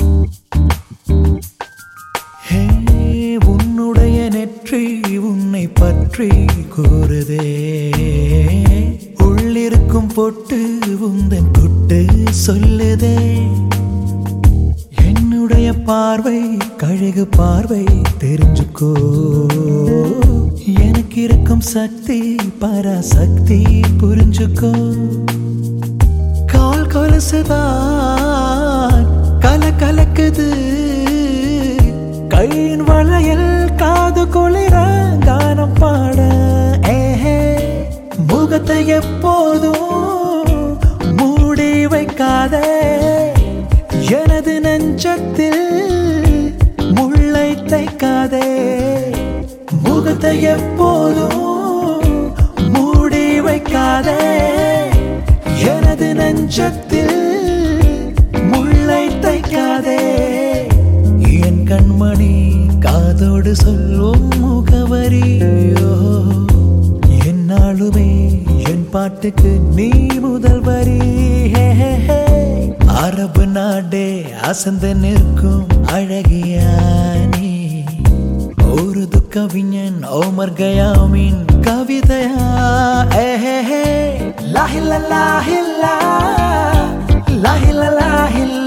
ஹே உன்னுடைய நெற்றி உன்னை பற்றி கூறுதே உள்ளிருக்கும் பொட்டு உந்தன் குட்டு சொல்லுதே என்னுடைய பார்வை கழுகு பார்வை தெரிஞ்சுக்கோ எனக்கு இருக்கும் சக்தி பராசக்தி புரிஞ்சுக்கோ கால் கொலசுதான் கல கலக்குது கையின் வளையல் காது குளிர கானம் பாட ஏஹே முகத்தை எப்போதும் மூடி வைக்காதே எனது நெஞ்சத்தில் முள்ளை தைக்காதே முகத்தை எப்போதும் மூடி வைக்காதே எனது நெஞ்சத்தில் முள்ளை தைக்காதே என் கண்மணி காதோடு சொல்லும் முகவரியோ என்னாலுமே என் பாட்டுக்கு நீ முதல் வரி ஹே, ஹே, ஹே. அரபு நாடே அசந்து நிற்கும் அழகியானே ஒரு கவிஞன் ஓமர் கயாமின் கவிதையா ஏஹே லாஹில்ல லாஹில்லா லாஹில்ல லாஹில்ல